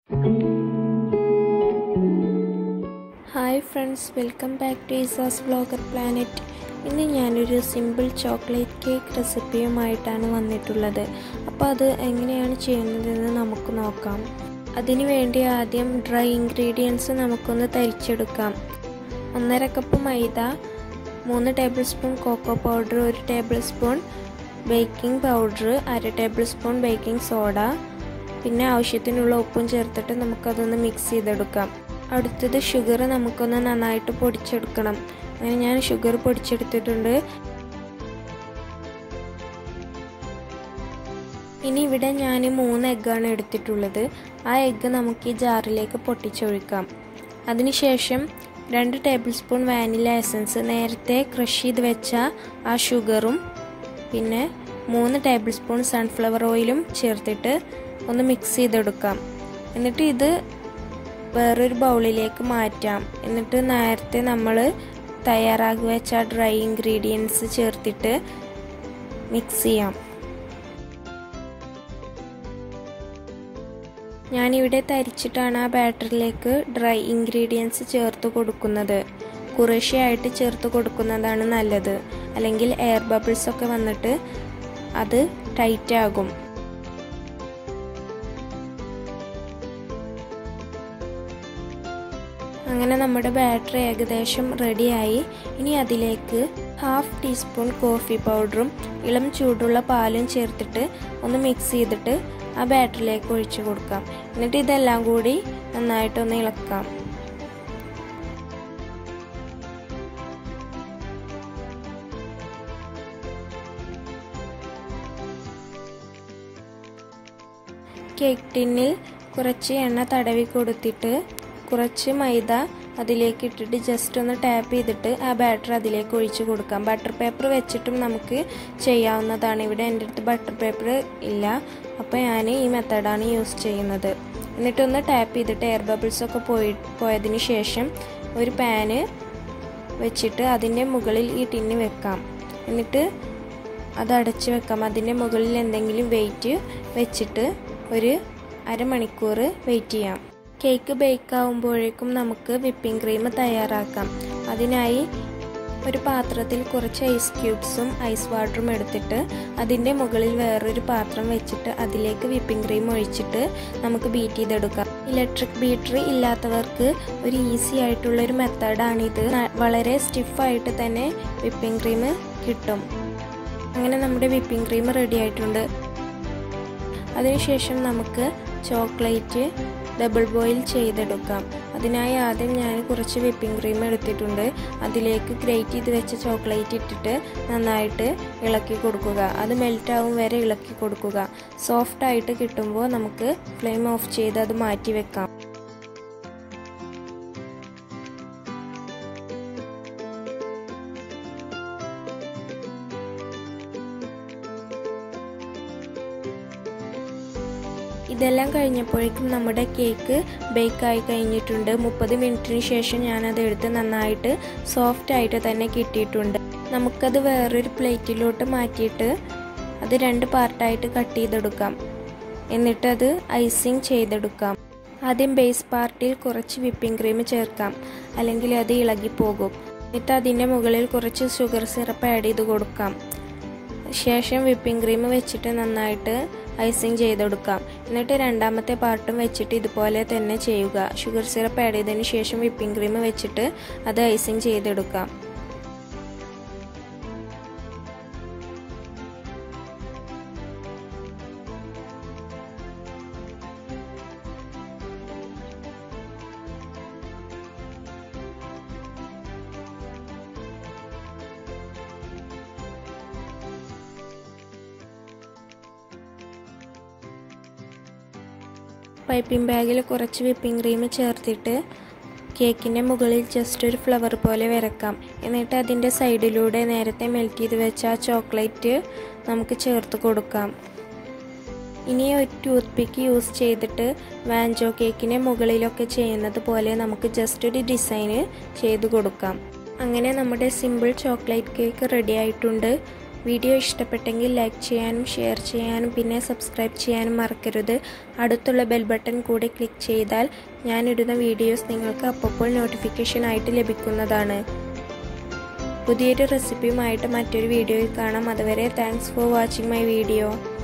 hi friends welcome back to Isa's blogger planet ഇന്ന് ഞാനൊരു simple chocolate cake റെസിപ്പിയുമായിട്ടാണ് വന്നിട്ടുള്ളത് അപ്പോൾ അത് എങ്ങനെയാണ് ചെയ്യുന്നതെന്ന് നമുക്ക് നോക്കാം അതിനു വേണ്ടി ആദ്യം ഡ്രൈ ഇൻഗ്രീഡിയൻസ് നമുക്കൊന്ന് തരിച്ചെടുക്കാം ഒന്നര കപ്പ് മൈദ മൂന്ന് ടേബിൾ സ്പൂൺ കോക്കോ പൗഡർ ഒരു ടേബിൾ സ്പൂൺ ബേക്കിംഗ് പൗഡർ അര ടേബിൾ സ്പൂൺ ബേക്കിംഗ് സോഡ പിന്നെ ആവശ്യത്തിനുള്ള ഉപ്പും ചേർത്തിട്ട് നമുക്കതൊന്ന് മിക്സ് ചെയ്തെടുക്കാം അടുത്തത് ഷുഗർ നമുക്കൊന്ന് നന്നായിട്ട് പൊടിച്ചെടുക്കണം അങ്ങനെ ഞാൻ ഷുഗർ പൊടിച്ചെടുത്തിട്ടുണ്ട് ഇനി ഇവിടെ ഞാൻ മൂന്ന് എഗ്ഗാണ് എടുത്തിട്ടുള്ളത് ആ എഗ്ഗ് നമുക്ക് ഈ ജാറിലേക്ക് പൊട്ടിച്ചൊഴിക്കാം അതിനുശേഷം രണ്ട് ടേബിൾ സ്പൂൺ വാനില എസൻസ് നേരത്തെ ക്രഷ് ചെയ്ത് വെച്ച ആ ഷുഗറും പിന്നെ മൂന്ന് ടേബിൾ സ്പൂൺ സൺഫ്ലവർ ഓയിലും ചേർത്തിട്ട് ഒന്ന് മിക്സ് ചെയ്തെടുക്കാം എന്നിട്ട് ഇത് വേറൊരു ബൗളിലേക്ക് മാറ്റാം എന്നിട്ട് നേരത്തെ നമ്മൾ തയ്യാറാക്കി വെച്ച ഡ്രൈ ഇൻഗ്രീഡിയൻസ് ചേർത്തിട്ട് മിക്സ് ചെയ്യാം ഞാനിവിടെ തരിച്ചിട്ടാണ് ആ ബാറ്ററിലേക്ക് ഡ്രൈ ഇൻഗ്രീഡിയൻസ് ചേർത്ത് കൊടുക്കുന്നത് കുറേശ്ശെയായിട്ട് ചേർത്ത് കൊടുക്കുന്നതാണ് നല്ലത് അല്ലെങ്കിൽ എയർ ബബിൾസ് ഒക്കെ വന്നിട്ട് അത് ടൈറ്റ് ആകും അങ്ങനെ നമ്മുടെ ബാറ്ററി ഏകദേശം റെഡിയായി ഇനി അതിലേക്ക് ഹാഫ് ടീസ്പൂൺ കോഫി പൗഡറും ഇളം ചൂടുള്ള പാലും ചേർത്തിട്ട് ഒന്ന് മിക്സ് ചെയ്തിട്ട് ആ ബാറ്ററിലേക്ക് ഒഴിച്ചു കൊടുക്കാം എന്നിട്ട് ഇതെല്ലാം കൂടി നന്നായിട്ടൊന്ന് ഇളക്കാം കേക്ക് ടിന്നിൽ കുറച്ച് എണ്ണ തടവി കൊടുത്തിട്ട് കുറച്ച് മൈദ അതിലേക്ക് ഇട്ടിട്ട് ജസ്റ്റ് ഒന്ന് ടാപ്പ് ചെയ്തിട്ട് ആ ബാറ്റർ അതിലേക്ക് ഒഴിച്ചു കൊടുക്കാം ബട്ടർ പേപ്പർ വെച്ചിട്ടും നമുക്ക് ചെയ്യാവുന്നതാണ് ഇവിടെ എൻ്റെ അടുത്ത് ബട്ടർ പേപ്പർ ഇല്ല അപ്പോൾ ഞാൻ ഈ മെത്തേഡാണ് യൂസ് ചെയ്യുന്നത് എന്നിട്ടൊന്ന് ടാപ്പ് ചെയ്തിട്ട് എയർ ബബിൾസ് ഒക്കെ പോയി പോയതിന് ശേഷം ഒരു പാന് വെച്ചിട്ട് അതിൻ്റെ മുകളിൽ ഈ ടിന്ന് വെക്കാം എന്നിട്ട് അത് അടച്ച് വെക്കാം അതിൻ്റെ മുകളിൽ എന്തെങ്കിലും വെയിറ്റ് വെച്ചിട്ട് ഒരു അരമണിക്കൂർ വെയിറ്റ് ചെയ്യാം കേക്ക് ബേക്ക് ആവുമ്പോഴേക്കും നമുക്ക് വിപ്പിംഗ് ക്രീം തയ്യാറാക്കാം അതിനായി ഒരു പാത്രത്തിൽ കുറച്ച് ഐസ് ക്യൂബ്സും ഐസ് വാട്ടറും എടുത്തിട്ട് അതിൻ്റെ മുകളിൽ വേറൊരു പാത്രം വെച്ചിട്ട് അതിലേക്ക് വിപ്പിംഗ് ക്രീം ഒഴിച്ചിട്ട് നമുക്ക് ബീറ്റ് ചെയ്തെടുക്കാം ഇലക്ട്രിക് ബീറ്റർ ഇല്ലാത്തവർക്ക് ഒരു ഈസി ആയിട്ടുള്ള ഒരു മെത്തേഡാണിത് വളരെ സ്റ്റിഫായിട്ട് തന്നെ വിപ്പിംഗ് ക്രീം കിട്ടും അങ്ങനെ നമ്മുടെ വിപ്പിംഗ് ക്രീം റെഡി ആയിട്ടുണ്ട് അതിനുശേഷം നമുക്ക് ചോക്ലേറ്റ് ഡബിൾ ബോയിൽ ചെയ്തെടുക്കാം അതിനായി ആദ്യം ഞാൻ കുറച്ച് വിപ്പിംഗ് ക്രീം എടുത്തിട്ടുണ്ട് അതിലേക്ക് ഗ്രേറ്റ് ചെയ്ത് വെച്ച ചോക്ലേറ്റ് ഇട്ടിട്ട് നന്നായിട്ട് ഇളക്കി കൊടുക്കുക അത് മെൽറ്റാവും വരെ ഇളക്കി കൊടുക്കുക സോഫ്റ്റ് ആയിട്ട് കിട്ടുമ്പോൾ നമുക്ക് ഫ്ലെയിം ഓഫ് ചെയ്ത് അത് മാറ്റി വെക്കാം ഇതെല്ലാം കഴിഞ്ഞപ്പോഴേക്കും നമ്മുടെ കേക്ക് ബേക്കായി കഴിഞ്ഞിട്ടുണ്ട് മുപ്പത് മിനിറ്റിന് ശേഷം ഞാനത് എടുത്ത് നന്നായിട്ട് സോഫ്റ്റ് ആയിട്ട് തന്നെ കിട്ടിയിട്ടുണ്ട് നമുക്കത് വേറൊരു പ്ലേറ്റിലോട്ട് മാറ്റിയിട്ട് അത് രണ്ട് പാർട്ടായിട്ട് കട്ട് ചെയ്തെടുക്കാം എന്നിട്ട് അത് ഐസിങ് ചെയ്തെടുക്കാം ആദ്യം ബേസ് പാർട്ടിൽ കുറച്ച് വിപ്പിംഗ് ക്രീം ചേർക്കാം അല്ലെങ്കിൽ അത് ഇളകിപ്പോകും എന്നിട്ട് അതിൻ്റെ മുകളിൽ കുറച്ച് ഷുഗർ സിറപ്പ് ആഡ് ചെയ്ത് കൊടുക്കാം ശേഷം വിപ്പിംഗ് ക്രീം വെച്ചിട്ട് നന്നായിട്ട് ഐസിങ് ചെയ്തെടുക്കാം എന്നിട്ട് രണ്ടാമത്തെ പാർട്ടും വെച്ചിട്ട് ഇതുപോലെ തന്നെ ചെയ്യുക ഷുഗർ സിറപ്പ് ആഡ് ചെയ്തതിന് ശേഷം വിപ്പിംഗ് ക്രീം വെച്ചിട്ട് അത് ഐസിങ് ചെയ്തെടുക്കാം പൈപ്പിംഗ് ബാഗിൽ കുറച്ച് വിപ്പിംഗ് ക്രീം ചേർത്തിട്ട് കേക്കിൻ്റെ മുകളിൽ ജസ്റ്റ് ഒരു ഫ്ലവർ പോലെ വരക്കാം എന്നിട്ട് അതിൻ്റെ സൈഡിലൂടെ നേരത്തെ മെൽറ്റ് ചെയ്ത് വെച്ച ആ ചോക്ലേറ്റ് നമുക്ക് ചേർത്ത് കൊടുക്കാം ഇനി ഒരു ടൂത്ത് പിക്ക് യൂസ് ചെയ്തിട്ട് വാൻജോ കേക്കിൻ്റെ മുകളിലൊക്കെ ചെയ്യുന്നത് പോലെ നമുക്ക് ജസ്റ്റ് ഒരു ഡിസൈന് ചെയ്ത് കൊടുക്കാം അങ്ങനെ നമ്മുടെ സിമ്പിൾ ചോക്ലേറ്റ് കേക്ക് റെഡി ആയിട്ടുണ്ട് വീഡിയോ ഇഷ്ടപ്പെട്ടെങ്കിൽ ലൈക്ക് ചെയ്യാനും ഷെയർ ചെയ്യാനും പിന്നെ സബ്സ്ക്രൈബ് ചെയ്യാനും മറക്കരുത് അടുത്തുള്ള ബെൽ ബട്ടൺ കൂടി ക്ലിക്ക് ചെയ്താൽ ഞാനിടുന്ന വീഡിയോസ് നിങ്ങൾക്ക് അപ്പോൾ നോട്ടിഫിക്കേഷൻ ആയിട്ട് ലഭിക്കുന്നതാണ് പുതിയൊരു റെസിപ്പിയുമായിട്ട് മറ്റൊരു വീഡിയോയിൽ കാണാം അതുവരെ thanks for watching my video